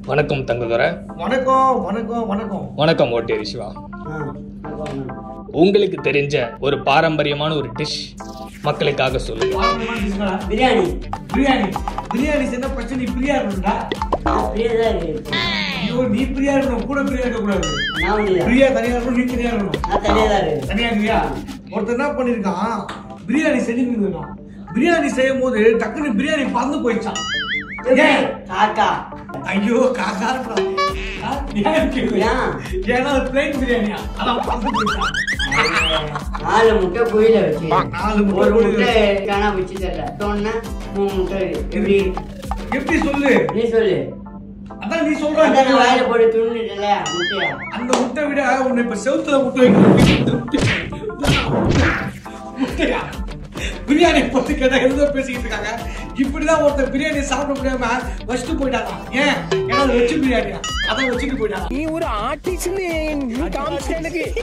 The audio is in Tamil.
வணக்கம் தங்கதுரை வணக்கம் வணக்கம் வணக்கம் வணக்கம் ஓட்டேரி சிவா ஆ, அப்புறம் உங்களுக்கு தெரிஞ்ச ஒரு பாரம்பரியமான ஒரு டிஷ் மக்களுக்காக சொல்லுங்க பாரம்பரியமான dish களா? பிரியாணி பிரியாணி பிரியாணி செஞ்ச பிரச்சனை நீ பிரியா இருக்கணும்டா அப்படியே தான் இருக்கு ஐயோ நீ பிரியா இருக்கணும் கூட பிரியா இருக்க கூடாது நான் ஒண்ணு இல்லை. பிரியா தனியா இருக்கணும் நீ தனியா இருக்கணும் நான் தனியாக தான் இருக்கு தனியா இருக்கியா ஒருத்தர் என்ன பண்ணிருக்கான் பிரியாணி செஞ்சுருக்கான் பிரியாணி செய்யும் போது டக்குன்னு பிரியாணி பறந்து போயிடுச்சான் ஏன் காக்கா ஐயோ காக்கா ஏன் கேளு. ஏன்? ஏன்னா அது பிளைன் பிரியாணியா அதான் பறந்து போயிடுச்சான் நாலு முட்டை குயில வச்சு நாலு முட்டை ஒரு குயில்ல முட்டை காணா வச்சு தரல சொன்ன மூணு முட்டை இருக்கு. எப்படி எப்படி சொல்லு நீ சொல்லு அதான் நீ அதான் நான் வாயில சொல்ற போட்டு துண்ணுட்டல முட்டையா அந்த முட்டை விட உன்னை இப்ப செவுத்துல முட்டை வைக்கணும் முட்டையா பிரியாணி பத்தி கேட்டா எதுவும் பேசிக்கிட்டு இருக்காங்க இப்படிதான் ஒருத்தர் பிரியாணி சாப்பிட முடியாம வச்சுட்டு போயிட்டாங்க ஏன் ஏன்னா அது வச்சு பிரியாணியா அதான் வச்சுட்டு போயிட்டாங்க நீ ஒரு ஆர்டிஸ்ட் நீ காமிச்சிட்ட எனக்கு